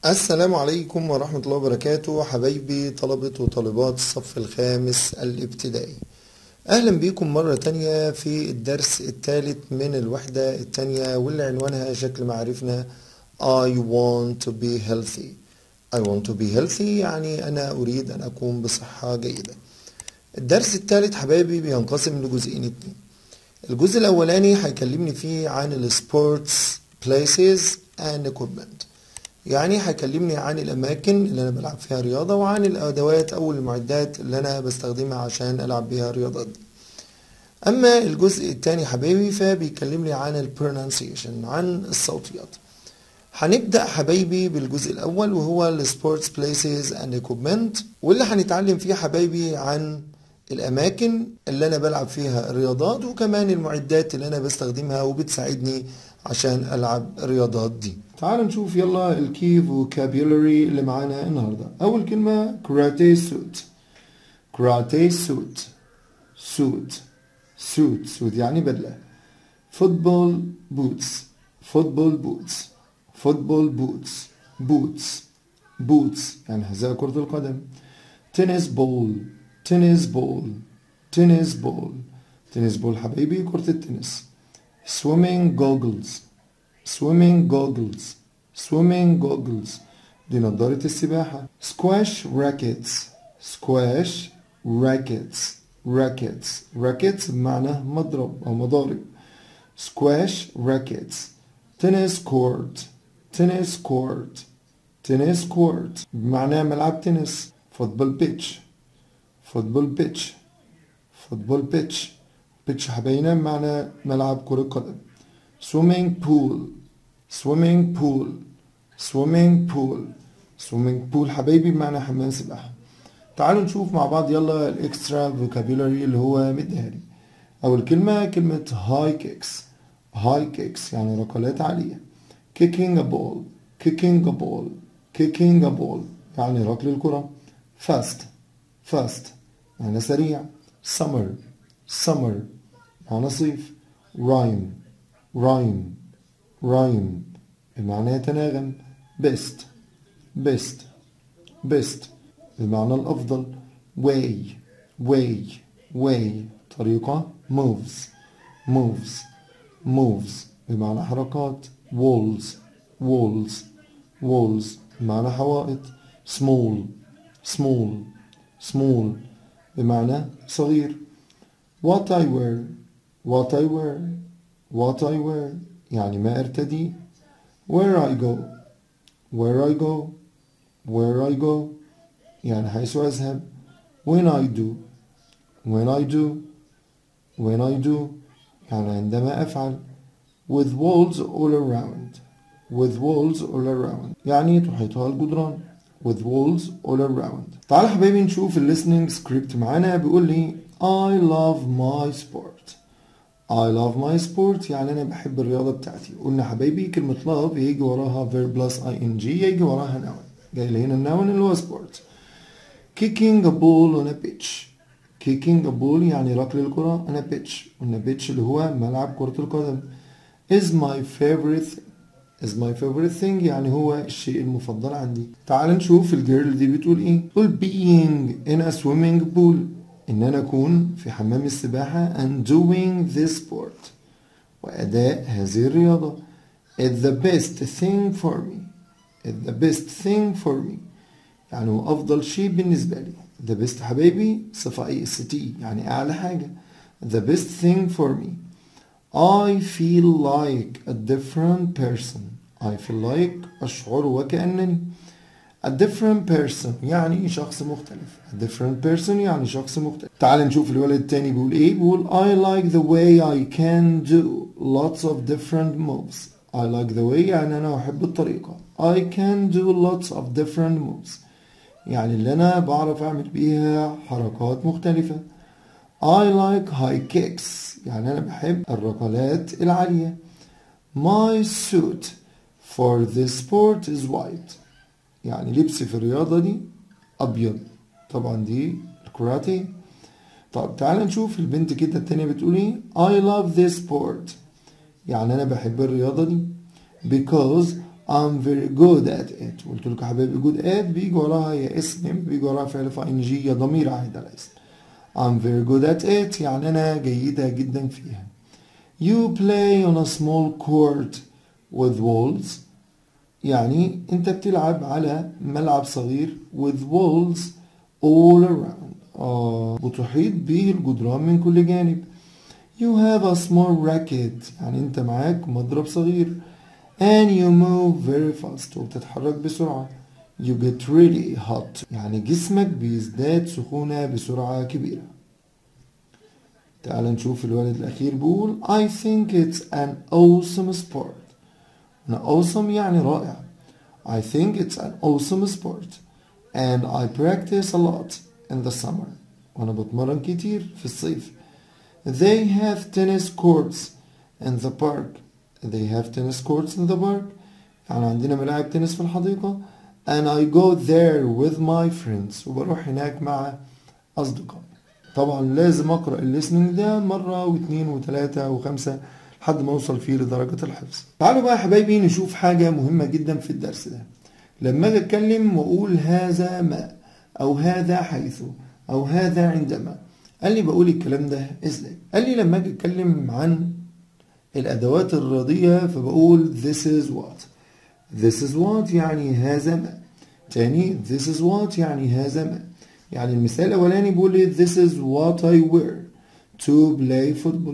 السلام عليكم ورحمة الله وبركاته حبايبي طلبة وطالبات الصف الخامس الابتدائي أهلا بيكم مرة تانية في الدرس الثالث من الوحدة التانية واللي عنوانها شكل ما عرفنا I want to be healthy I want to be healthy يعني أنا أريد أن أكون بصحة جيدة الدرس الثالث حبايبي بينقسم لجزئين اتنين الجزء الأولاني هيكلمني فيه عن السبورتس places and equipment يعني هيكلمني عن الأماكن اللي أنا بلعب فيها رياضة وعن الأدوات أو المعدات اللي أنا بستخدمها عشان ألعب بيها الرياضات دي أما الجزء الثاني حبايبي فبيكلمني عن ال pronunciation عن الصوتيات هنبدأ حبايبي بالجزء الأول وهو ال sports places and equipment واللي هنتعلم فيه حبايبي عن الأماكن اللي أنا بلعب فيها الرياضات وكمان المعدات اللي أنا بستخدمها وبتساعدني عشان ألعب الرياضات دي تعالوا نشوف يلا الكي vocabulary اللي معانا النهاردة أول كلمة karate suit karate suit suit suit suit يعني بدلة football boots football boots football boots boots boots يعني حذاء كرة القدم tennis ball tennis ball tennis ball tennis ball حبايبي كرة التنس swimming goggles swimming goggles swimming goggles دي نظارة السباحة squash rackets squash rackets rackets rackets بمعنى مضرب أو مضارب squash rackets tennis court tennis court tennis court بمعنى ملعب تنس football pitch football pitch football pitch pitch حباينا بمعنى ملعب كرة قدم swimming pool swimming pool swimming pool swimming pool حبايبي بمعنى حمام سباحة تعالوا نشوف مع بعض يلا الاكسترا فوكابيولاري اللي هو مديها لي أول كلمة كلمة high kicks high kicks يعني ركلات عالية kicking a ball kicking a ball kicking a ball يعني ركل الكرة fast fast يعني سريع summer summer معنى صيف rhyme rhyme rhyme بمعنى يتناغم best best best بمعنى الأفضل way way way طريقة moves moves moves بمعنى حركات walls walls walls بمعنى حوائط small small small بمعنى صغير what I wear what I wear what I wear يعني ما ارتدي where I go where I go where I go يعني حيث أذهب when I do when I do when I do يعني عندما أفعل with walls all around with walls all around يعني تحيطها الجدران with walls all around تعال حبايبي نشوف ال listening script معانا بيقول لي I love my sport I love my sport يعني أنا بحب الرياضة بتاعتي قلنا حبايبي كلمة love يجي وراها verb plus ing يجي وراها noun جاي لي هنا النون اللي هو sport kicking a ball on a pitch kicking a ball يعني ركل الكرة on a pitch قلنا pitch اللي هو ملعب كرة القدم is my favorite thing is my favorite thing يعني هو الشيء المفضل عندي تعال نشوف الجيرل دي بتقول ايه بتقول being in a swimming pool ان انا اكون في حمام السباحة and doing this sport واداء هذه الرياضة it's the best thing for me it's the best thing for me يعني هو افضل شيء بالنسبة لي the best حبايبي صفة اي اس تي يعني اعلى حاجة the best thing for me I feel like a different person I feel like أشعر وكأنني a different person يعني شخص مختلف a different person يعني شخص مختلف تعال نشوف الولد التاني بيقول ايه بيقول I like the way I can do lots of different moves I like the way يعني أنا أحب الطريقة I can do lots of different moves يعني اللي أنا بعرف أعمل بيها حركات مختلفة I like high kicks يعني أنا بحب الركلات العالية My suit for this sport is white يعني لبسي في الرياضة دي أبيض طبعا دي الكراتي طب تعال نشوف البنت كده التانية بتقول ايه I love this sport يعني أنا بحب الرياضة دي because I'm very good at it قلت لكم يا حبايبي good at بيجي وراها يا اسم بيجي وراها فعل في ing يا ضمير عائد على اسم I'm very good at it يعني أنا جيدة جدا فيها You play on a small court with walls يعني أنت بتلعب على ملعب صغير with walls all around آه وتحيط به الجدران من كل جانب You have a small racket يعني أنت معاك مضرب صغير and you move very fast وبتتحرك بسرعة you get really hot يعني جسمك بيزداد سخونة بسرعة كبيرة تعال نشوف الولد الأخير بيقول I think it's an awesome sport هنا awesome يعني رائع I think it's an awesome sport and I practice a lot in the summer وأنا بتمرن كتير في الصيف They have tennis courts in the park They have tennis courts in the park يعني عندنا ملاعب تنس في الحديقة and I go there with my friends وبروح هناك مع أصدقائي طبعا لازم أقرأ الليسننج ده مرة واثنين وثلاثة وخمسة لحد ما أوصل فيه لدرجة الحفظ تعالوا بقى يا حبايبي نشوف حاجة مهمة جدا في الدرس ده لما أجي أتكلم وأقول هذا ما أو هذا حيث أو هذا عندما قال لي بقول الكلام ده إزاي قال لي لما أجي أتكلم عن الأدوات الرياضية فبقول this is what this is what يعني هذا ما تاني this is what يعني هذا ما يعني المثال الأولاني بيقول لي this is what I wear to play football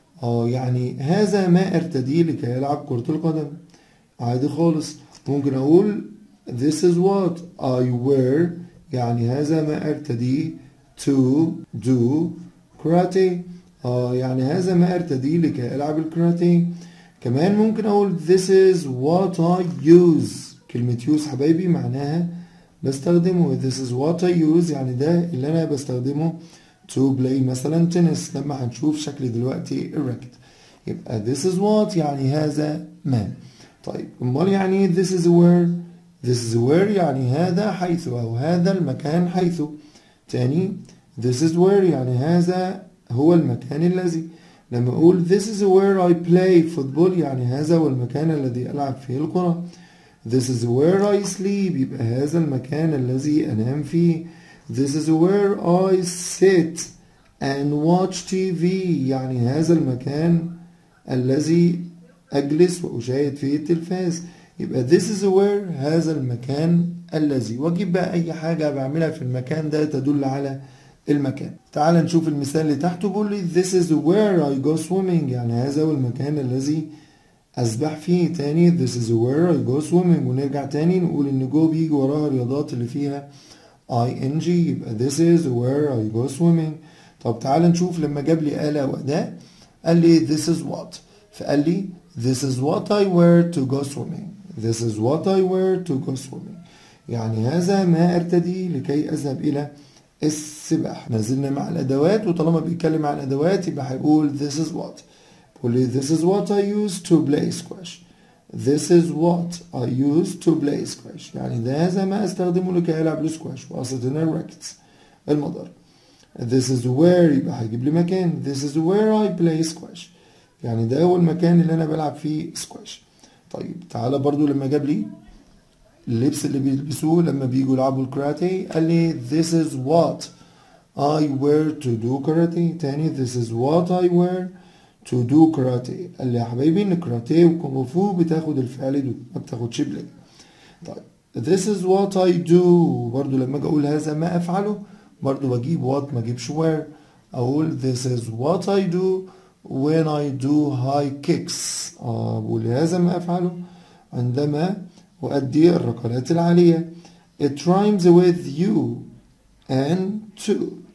اه يعني هذا ما ارتديه لكي ألعب كرة القدم عادي خالص ممكن أقول this is what I wear يعني هذا ما ارتديه to do karate اه يعني هذا ما ارتديه لكي ألعب الكاراتيه كمان ممكن أقول this is what I use كلمة use حبايبي معناها بستخدمه this is what I use يعني ده اللي أنا بستخدمه to play مثلا تنس لما هنشوف شكل دلوقتي الراكت يبقى this is what يعني هذا ما طيب امال يعني this is where this is where يعني هذا حيث أو هذا المكان حيث تاني this is where يعني هذا هو المكان الذي لما أقول this is where I play football يعني هذا هو المكان الذي ألعب فيه الكرة This is where I sleep يبقى هذا المكان الذي أنام فيه This is where I sit and watch TV يعني هذا المكان الذي أجلس وأشاهد فيه التلفاز يبقى this is where هذا المكان الذي واجيب بقى أي حاجة بعملها في المكان ده تدل على المكان تعال نشوف المثال اللي تحته بيقول لي this is where I go swimming يعني هذا هو المكان الذي أسبح فيه تاني this is where I go swimming ونرجع تاني نقول إن جو بيجي وراها الرياضات اللي فيها ing يبقى this is where I go swimming طب تعال نشوف لما جاب لي آلة وأداة قال لي this is what فقال لي this is what I wear to go swimming this is what I wear to go swimming يعني هذا ما أرتدي لكي أذهب إلى السباحة ما زلنا مع الأدوات وطالما بيتكلم عن الأدوات يبقى هيقول this is what بيقول لي this is what I use to play squash this is what I use to play squash يعني ده هذا ما استخدمه لكي ألعب السكواش وقصة هنا الراكتس المضرب this is where يبقى هيجيب لي مكان this is where I play squash يعني ده هو المكان اللي أنا بلعب فيه سكواش طيب تعالى برضو لما جاب لي اللبس اللي بيلبسوه لما بيجوا يلعبوا الكاراتيه قال لي this is what I wear to do karate تاني this is what I wear to do karate قال لي يا حبايبي ان كاراتيه وكونغ فو بتاخد الفعل دو ما بتاخدش بلاي طيب this is what I do برضو لما اجي اقول هذا ما افعله برضو بجيب what ما اجيبش where اقول this is what I do when I do high kicks اه بقول هذا ما افعله عندما أؤدي الركلات العالية it rhymes with you and to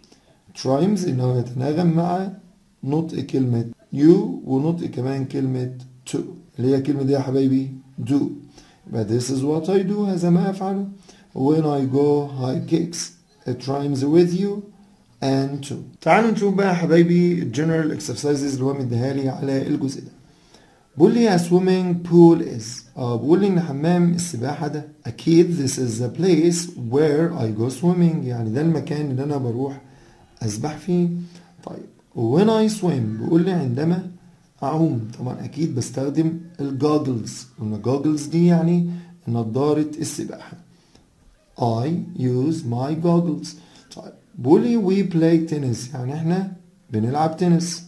rhymes إنه يتناغم مع نطق كلمة you ونطق كمان كلمة to اللي هي كلمة دي يا حبايبي do but this is what I do هذا ما أفعله when I go high kicks it rhymes with you and to تعالوا نشوف بقى يا حبايبي general exercises اللي هو مديها لي على الجزء ده بقول لي a swimming pool is اه بقول لي ان حمام السباحة ده اكيد this is the place where I go swimming يعني ده المكان اللي انا بروح اسبح فيه طيب when I swim بقول لي عندما اعوم طبعا اكيد بستخدم الجوجلز قلنا جوجلز دي يعني نظارة السباحة I use my goggles طيب بولي we play tennis يعني احنا بنلعب تنس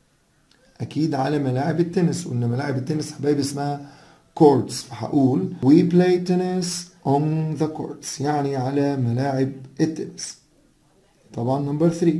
اكيد على ملاعب التنس قلنا ملاعب التنس حبايبي اسمها courts فهقول we play tennis on the courts يعني على ملاعب التنس طبعا نمبر 3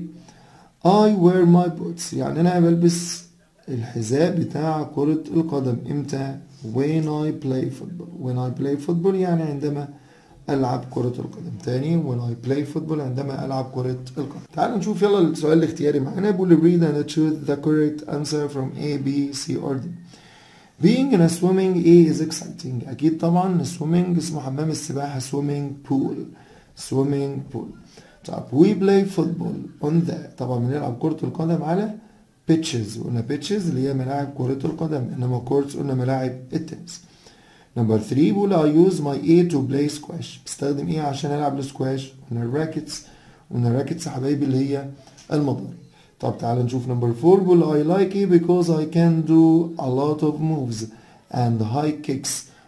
I wear my boots يعني انا بلبس الحذاء بتاع كرة القدم امتى when I play football when I play football يعني عندما ألعب كرة القدم تاني when I play football عندما ألعب كرة القدم تعالوا نشوف يلا السؤال الاختياري معانا بيقول read and choose the correct answer from A B C or D being in a swimming A is exciting أكيد طبعا swimming اسمه حمام السباحة swimming pool swimming pool طب we play football on the طبعا بنلعب كرة القدم على pitches قلنا pitches اللي هي ملاعب كرة القدم انما courts قلنا ملاعب التنس نمبر 3 بيقول I use my A to play squash بستخدم ايه عشان العب السكواش قلنا الراكتس قلنا الراكتس يا حبايبي اللي هي المضارب طب تعال نشوف نمبر 4 بيقول I like it because I can do a lot of moves and high kicks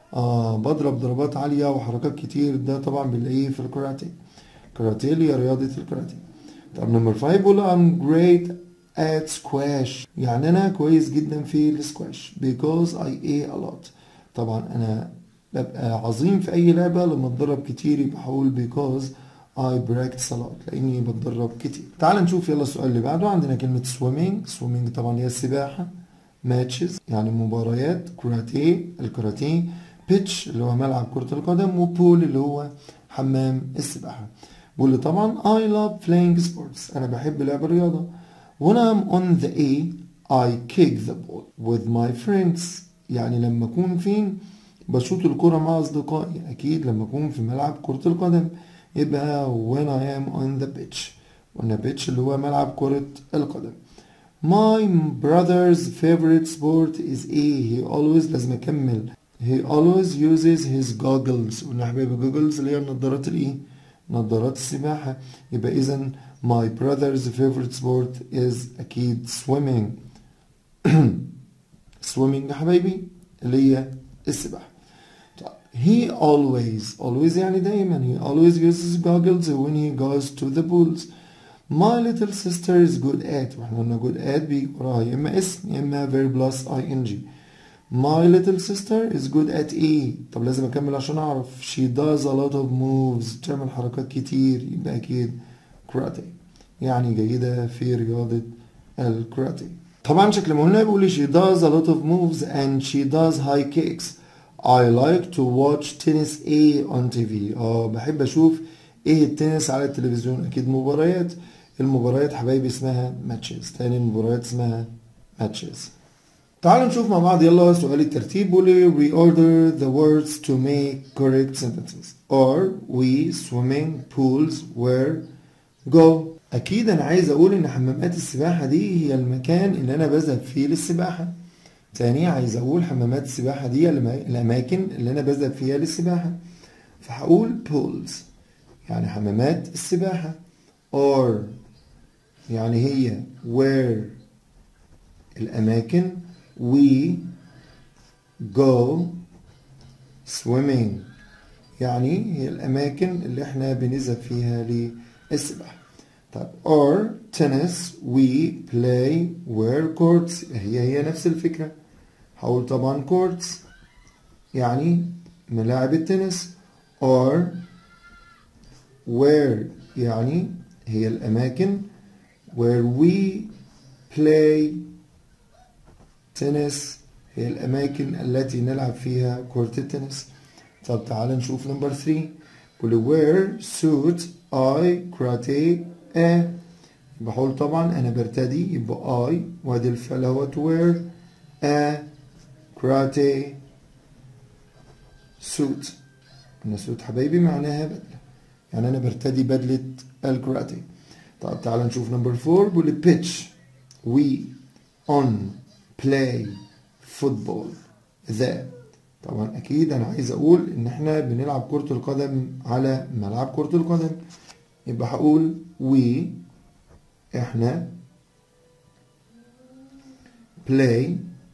آه بضرب ضربات عالية وحركات كتير ده طبعا بنلاقيه في الكاراتيه كاراتيه اللي هي رياضة الكاراتيه طب نمبر 5 بيقول I'm great at squash يعني أنا كويس جدا في السكواش because I a a lot طبعا أنا ببقى عظيم في أي لعبة لما أتدرب كتير يبقى هقول because I practice a lot لأني بتدرب كتير تعال نشوف يلا السؤال اللي بعده عندنا كلمة swimming swimming طبعا هي السباحة matches يعني مباريات كاراتيه الكاراتيه pitch اللي هو ملعب كرة القدم وبول اللي هو حمام السباحة بقول لي طبعا I love playing sports أنا بحب لعب الرياضة When I'm on the A I kick the ball with my friends يعني لما أكون فين بشوط الكرة مع أصدقائي أكيد لما أكون في ملعب كرة القدم يبقى when I am on the pitch قلنا pitch اللي هو ملعب كرة القدم My brother's favorite sport is A he always لازم أكمل he always uses his goggles قلنا يا حبايبي goggles اللي هي النظارات الإيه نظارات السباحة يبقى إذا my brother's favorite sport is أكيد swimming swimming يا حبايبي اللي هي السباحة طيب he always always يعني دايما he always uses goggles when he goes to the pools my little sister is good at واحنا قلنا good at بيجي وراها يا اما اسم يا اما verb plus ing My little sister is good at A طب لازم اكمل عشان اعرف she does a lot of moves بتعمل حركات كتير يبقى اكيد karate يعني جيدة في رياضة الكاراتيه طبعا شكل ما قلنا بيقول she does a lot of moves and she does high kicks I like to watch tennis A on TV اه بحب اشوف ايه التنس على التلفزيون اكيد مباريات المباريات حبايبي اسمها matches تاني المباريات اسمها matches تعالوا نشوف مع بعض يلا سؤال الترتيب بيقول reorder the words to make correct sentences or we swimming pools where go اكيد انا عايز اقول ان حمامات السباحة دي هي المكان اللي انا بذهب فيه للسباحة تاني عايز اقول حمامات السباحة دي الاماكن اللي انا بذهب فيها للسباحة فهقول pools يعني حمامات السباحة or يعني هي where الاماكن we go swimming يعني هي الأماكن اللي احنا بنذهب فيها للسباحة طيب or tennis we play where courts هي هي نفس الفكرة هقول طبعا courts يعني ملاعب التنس or where يعني هي الأماكن where we play تنس هي الأماكن التي نلعب فيها كرة التنس طب تعال نشوف نمبر 3 بيقول where suit I karate a بقول طبعا أنا برتدي يبقى I وادي الفعل هو to wear a karate suit أنا suit حبايبي معناها بدلة يعني أنا برتدي بدلة الكاراتيه طب تعال نشوف نمبر 4 بيقول pitch we on play football ذا طبعا اكيد انا عايز اقول ان احنا بنلعب كرة القدم على ملعب كرة القدم يبقى هقول we احنا play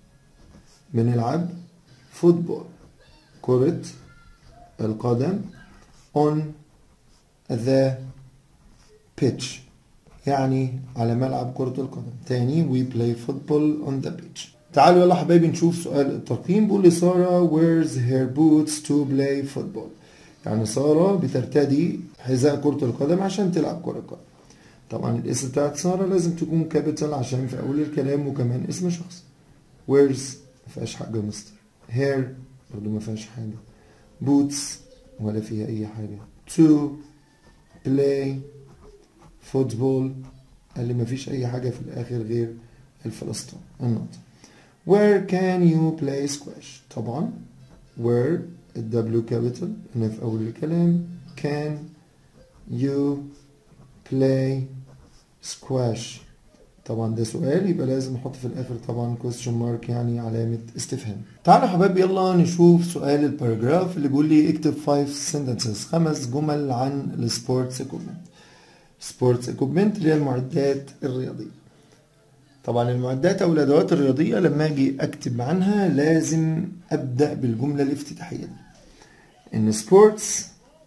بنلعب فوتبول كرة القدم on the pitch يعني على ملعب كرة القدم تاني we play football on the pitch تعالوا يلا حبايبي نشوف سؤال الترقيم بيقول لي سارة wears her boots to play football يعني سارة بترتدي حذاء كرة القدم عشان تلعب كرة قدم طبعا الاسم بتاعت سارة لازم تكون كابيتال عشان في أول الكلام وكمان اسم شخص wears ما فيهاش حاجة مستر hair برضه ما فيهاش حاجة boots ولا فيها أي حاجة to play football قال لي ما فيش أي حاجة في الآخر غير الفلسطين النقطة where can you play squash طبعا where الدبليو كابيتال هنا في أول الكلام can you play squash طبعا ده سؤال يبقى لازم نحط في الاخر طبعا question mark يعني علامة استفهام تعالوا يا حبايبي يلا نشوف سؤال الباراجراف اللي بيقول لي اكتب 5 sentences خمس جمل عن السبورتس equipment سبورتس equipment اللي هي المعدات الرياضية طبعا المعدات او الادوات الرياضية لما اجي اكتب عنها لازم ابدأ بالجملة الافتتاحية دي ان سبورتس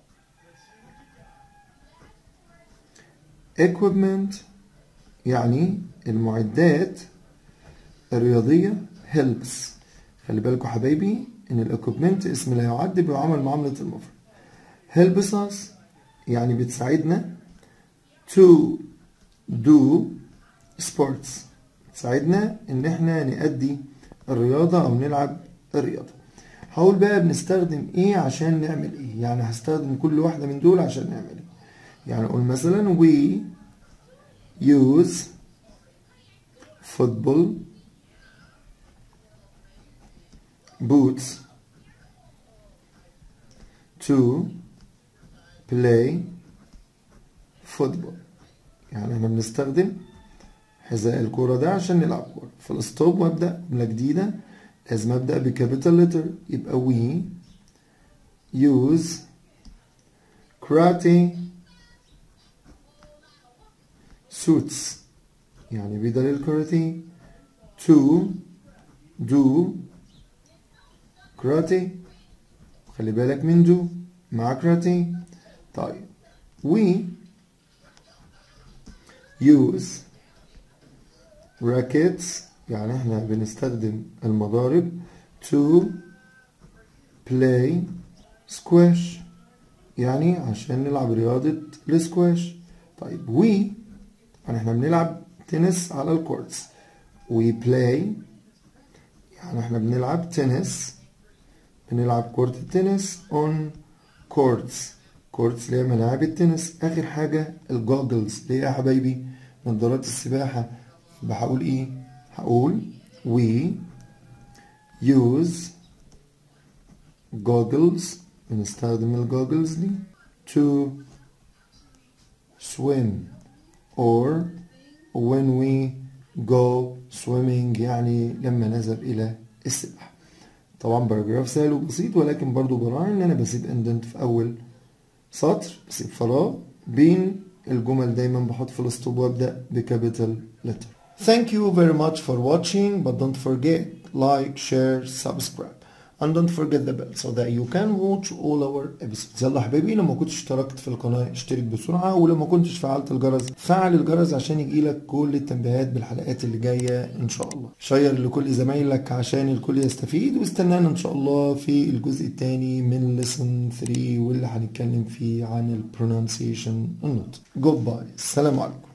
equipment يعني المعدات الرياضية helps خلي بالكم حبايبي ان الاكوبمنت اسم لا يعد بيعامل معاملة المفرد helps us يعني بتساعدنا to do sports بتساعدنا ان احنا نأدي الرياضة او نلعب الرياضة هقول بقى بنستخدم ايه عشان نعمل ايه يعني هستخدم كل واحدة من دول عشان نعمل ايه يعني اقول مثلا we use football boots to play football يعني احنا بنستخدم حذاء الكورة ده عشان نلعب كورة في الستوب وابدأ جملة جديدة لازم ابدأ بكابيتال لتر يبقى we use karate suits يعني بدل الكاراتيه to do karate خلي بالك من do مع karate طيب we use rackets يعني احنا بنستخدم المضارب to play squash يعني عشان نلعب رياضة السكواش طيب we يعني احنا بنلعب تنس على الكورتس we play يعني احنا بنلعب تنس بنلعب كرة التنس on courts courts اللي هي ملاعب التنس اخر حاجة الجوجلز اللي هي يا حبايبي نظارات السباحة يبقى هقول ايه هقول we use goggles بنستخدم الجوجلز دي to swim or when we go swimming يعني لما نذهب إلى السباحة طبعا باراجراف سهل وبسيط ولكن برضو براعي ان انا بسيب اندنت في اول سطر بسيب فراغ بين الجمل دايما بحط في الاسطوب وابدا بكابيتال لتر Thank you very much for watching but don't forget like share subscribe and don't forget the bell so that you can watch all our episodes يلا حبايبي لما كنتش اشتركت في القناة اشترك بسرعة ولما كنتش فعلت الجرس فعل الجرس عشان يجيلك كل التنبيهات بالحلقات اللي جاية ان شاء الله شير لكل زمايلك عشان الكل يستفيد واستنانا ان شاء الله في الجزء الثاني من lesson 3 واللي هنتكلم فيه عن ال pronunciation النطق جود باي السلام عليكم